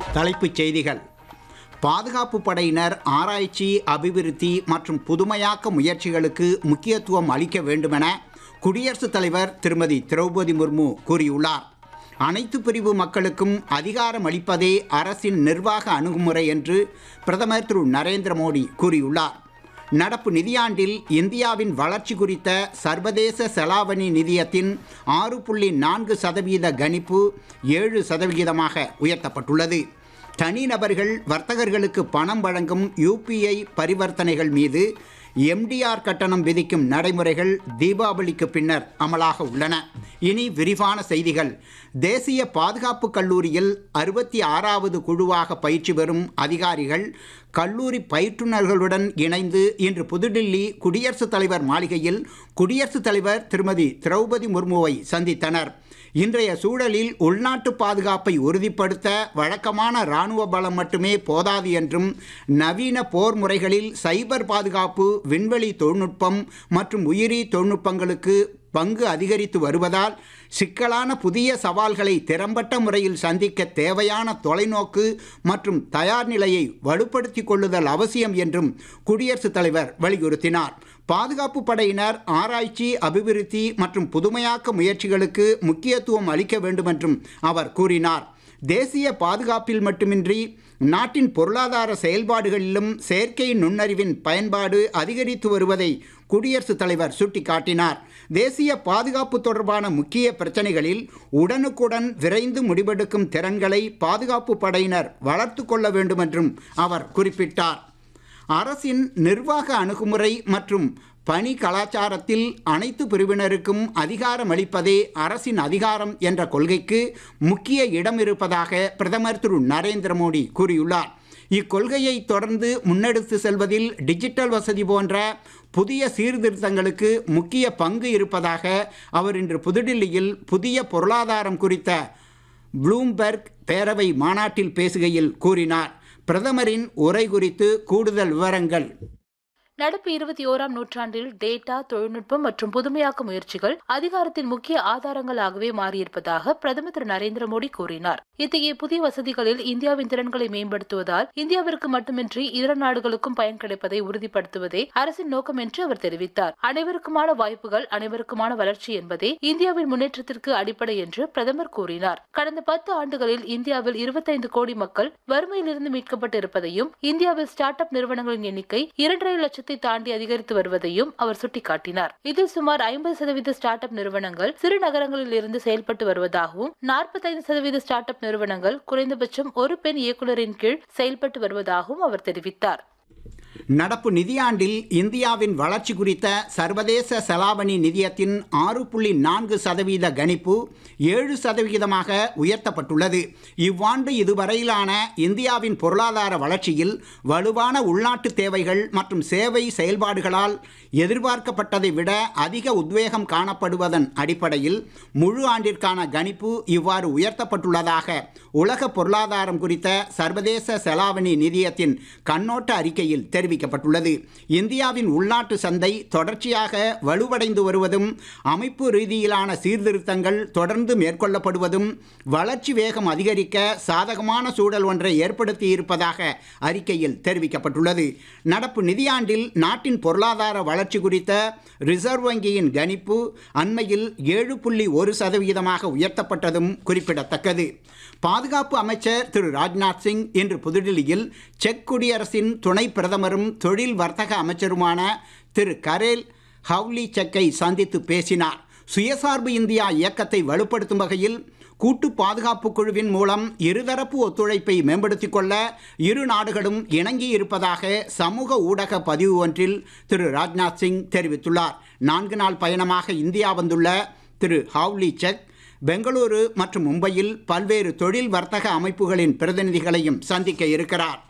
தலைப்புச் செய்திகள் பாதுகாப்பு படையினர் ஆராய்ச்சி அபிவிருத்தி மற்றும் புதுமையாக்க முயற்சிகளுக்கு முக்கியத்துவம் அளிக்க வேண்டுமென குடியரசுத் தலைவர் திருமதி திரௌபதி முர்மு கூறியுள்ளார் அனைத்து பிரிவு மக்களுக்கும் அதிகாரம் அளிப்பதே அரசின் நிர்வாக அணுகுமுறை என்று பிரதமர் திரு நரேந்திர மோடி கூறியுள்ளார் நடப்பு நிதியாண்டில் இந்தியாவின் வளர்ச்சி குறித்த சர்வதேச செலாவணி நிதியத்தின் ஆறு புள்ளி நான்கு சதவீத கணிப்பு ஏழு சதவிகிதமாக உயர்த்தப்பட்டுள்ளது தனிநபர்கள் வர்த்தகர்களுக்கு பணம் வழங்கும் யூபிஐ பரிவர்த்தனைகள் மீது எம்டிஆர் கட்டணம் விதிக்கும் நடைமுறைகள் தீபாவளிக்கு பின்னர் அமலாக உள்ளன இனி விரிவான செய்திகள் தேசிய பாதுகாப்பு கல்லூரியில் அறுபத்தி ஆறாவது குழுவாக பயிற்சி பெறும் அதிகாரிகள் கல்லூரி பயிற்றுநர்களுடன் இணைந்து இன்று புதுடில்லி குடியரசுத் தலைவர் மாளிகையில் குடியரசுத் தலைவர் திருமதி திரௌபதி முர்முவை சந்தித்தனர் இன்றைய சூழலில் உள்நாட்டு பாதுகாப்பை உறுதிப்படுத்த வழக்கமான இராணுவ பலம் மட்டுமே போதாது என்றும் நவீன போர் முறைகளில் சைபர் பாதுகாப்பு விண்வெளி தொழில்நுட்பம் மற்றும் உயிரி தொழில்நுட்பங்களுக்கு பங்கு அதிகரித்து வருவதால் சிக்கலான புதிய சவால்களை திறம்பட்ட முறையில் சந்திக்க தேவையான தொலைநோக்கு மற்றும் தயார் நிலையை வலுப்படுத்திக் கொள்ளுதல் அவசியம் என்றும் குடியரசுத் தலைவர் வலியுறுத்தினார் பாதுகாப்பு படையினர் ஆராய்ச்சி அபிவிருத்தி மற்றும் புதுமையாக்க முயற்சிகளுக்கு முக்கியத்துவம் அளிக்க வேண்டும் என்றும் அவர் கூறினார் தேசிய பாதுகாப்பில் மட்டுமின்றி நாட்டின் பொருளாதார செயல்பாடுகளிலும் செயற்கை நுண்ணறிவின் பயன்பாடு அதிகரித்து வருவதை குடியரசுத் தலைவர் சுட்டிக்காட்டினார் தேசிய பாதுகாப்பு தொடர்பான முக்கிய பிரச்சனைகளில் உடனுக்குடன் விரைந்து முடிவெடுக்கும் திறன்களை பாதுகாப்பு படையினர் வளர்த்து கொள்ள வேண்டும் என்றும் அவர் குறிப்பிட்டார் அரசின் நிர்வாக அணுகுமுறை மற்றும் பணி கலாச்சாரத்தில் அனைத்து பிரிவினருக்கும் அதிகாரம் அளிப்பதே அரசின் அதிகாரம் என்ற கொள்கைக்கு முக்கிய இடம் இருப்பதாக பிரதமர் திரு நரேந்திர மோடி கூறியுள்ளார் இக்கொள்கையை தொடர்ந்து முன்னெடுத்து செல்வதில் டிஜிட்டல் வசதி போன்ற புதிய சீர்திருத்தங்களுக்கு முக்கிய பங்கு இருப்பதாக அவர் இன்று புதுடில்லியில் புதிய பொருளாதாரம் குறித்த ப்ளூம்பெர்க் பேரவை மாநாட்டில் பேசுகையில் கூறினார் பிரதமரின் உரை குறித்து கூடுதல் விவரங்கள் நடப்பு இருபத்தி ஓராம் நூற்றாண்டில் டேட்டா தொழில்நுட்பம் மற்றும் புதுமையாக்க முயற்சிகள் அதிகாரத்தின் முக்கிய ஆதாரங்களாகவே மாறியிருப்பதாக பிரதமர் திரு நரேந்திர மோடி கூறினார் இத்தகைய புதிய வசதிகளில் இந்தியாவின் திறன்களை மேம்படுத்துவதால் இந்தியாவிற்கு மட்டுமின்றி இதர நாடுகளுக்கும் பயன் கிடைப்பதை உறுதிப்படுத்துவதே அரசின் நோக்கம் என்று அவர் தெரிவித்தார் அனைவருக்குமான வாய்ப்புகள் அனைவருக்குமான வளர்ச்சி என்பதே இந்தியாவின் முன்னேற்றத்திற்கு அடிப்படை என்று பிரதமர் கூறினார் கடந்த பத்து ஆண்டுகளில் இந்தியாவில் இருபத்தைந்து கோடி மக்கள் வறுமையிலிருந்து மீட்கப்பட்டு இருப்பதையும் இந்தியாவில் ஸ்டார்ட் அப் நிறுவனங்களின் எண்ணிக்கை இரண்டரை லட்சத்தை லட்சத்தை தாண்டி அதிகரித்து வருவதையும் அவர் சுட்டிக்காட்டினார் இதில் சுமார் ஐம்பது சதவீத ஸ்டார்ட் அப் நிறுவனங்கள் சிறு நகரங்களில் இருந்து செயல்பட்டு வருவதாகவும் நாற்பத்தைந்து சதவீத ஸ்டார்ட் அப் நிறுவனங்கள் குறைந்தபட்சம் ஒரு பெண் இயக்குநரின் கீழ் செயல்பட்டு வருவதாகவும் அவர் தெரிவித்தார் நடப்பு நிதியாண்டில் இந்தியாவின் வளர்ச்சி குறித்த சர்வதேச செலாவணி நிதியத்தின் ஆறு புள்ளி நான்கு சதவீத கணிப்பு ஏழு சதவிகிதமாக உயர்த்தப்பட்டுள்ளது இவ்வாண்டு இதுவரையிலான இந்தியாவின் பொருளாதார வளர்ச்சியில் வலுவான உள்நாட்டு தேவைகள் மற்றும் சேவை செயல்பாடுகளால் எதிர்பார்க்கப்பட்டதை விட அதிக உத்வேகம் காணப்படுவதன் அடிப்படையில் முழு ஆண்டிற்கான கணிப்பு இவ்வாறு உயர்த்தப்பட்டுள்ளதாக உலக பொருளாதாரம் குறித்த சர்வதேச செலாவணி நிதியத்தின் கண்ணோட்ட அறிக்கையில் தெரிவிக்கப்பட்டுள்ளது இந்தியாவின் உள்நாட்டு சந்தை தொடர்ச்சியாக வலுவடைந்து வருவதும் அமைப்பு ரீதியிலான சீர்திருத்தங்கள் தொடர்ந்து மேற்கொள்ளப்படுவதும் வளர்ச்சி வேகம் அதிகரிக்க சாதகமான சூழல் ஒன்றை ஏற்படுத்தி இருப்பதாக அறிக்கையில் தெரிவிக்கப்பட்டுள்ளது நடப்பு நிதியாண்டில் நாட்டின் பொருளாதார வளர்ச்சி குறித்த ரிசர்வ் வங்கியின் கணிப்பு அண்மையில் ஏழு புள்ளி ஒரு சதவிகிதமாக உயர்த்தப்பட்டதும் குறிப்பிடத்தக்கது பாதுகாப்பு அமைச்சர் திரு ராஜ்நாத் சிங் இன்று புதுடில்லியில் செக் குடியரசின் துணை பிரதமரும் தொழில் வர்த்தக அமைச்சருமான திரு கரேல் ஹவ்லி செக்கை சந்தித்து பேசினார் சுயசார்பு இந்தியா இயக்கத்தை வலுப்படுத்தும் வகையில் கூட்டு பாதுகாப்பு குழுவின் மூலம் இருதரப்பு ஒத்துழைப்பை மேம்படுத்திக் கொள்ள இரு நாடுகளும் இணங்கி இருப்பதாக சமூக ஊடக பதிவு ஒன்றில் திரு ராஜ்நாத் சிங் தெரிவித்துள்ளார் நான்கு நாள் பயணமாக இந்தியா வந்துள்ள திரு ஹாவ்லி செக் பெங்களூரு மற்றும் மும்பையில் பல்வேறு தொழில் வர்த்தக அமைப்புகளின் பிரதிநிதிகளையும் சந்திக்க இருக்கிறார்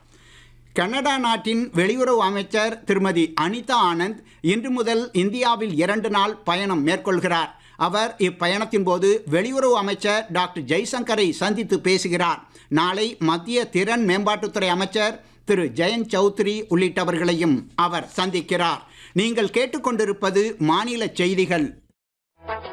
கனடா நாட்டின் வெளியுறவு அமைச்சர் திருமதி அனிதா ஆனந்த் இன்று முதல் இந்தியாவில் இரண்டு நாள் பயணம் மேற்கொள்கிறார் அவர் இப்பயணத்தின் போது வெளியுறவு அமைச்சர் டாக்டர் ஜெய்சங்கரை சந்தித்து பேசுகிறார் நாளை மத்திய திறன் மேம்பாட்டுத்துறை அமைச்சர் திரு ஜெயந்த் சௌத்ரி உள்ளிட்டவர்களையும் அவர் சந்திக்கிறார் நீங்கள் கேட்டுக்கொண்டிருப்பது மாநில செய்திகள்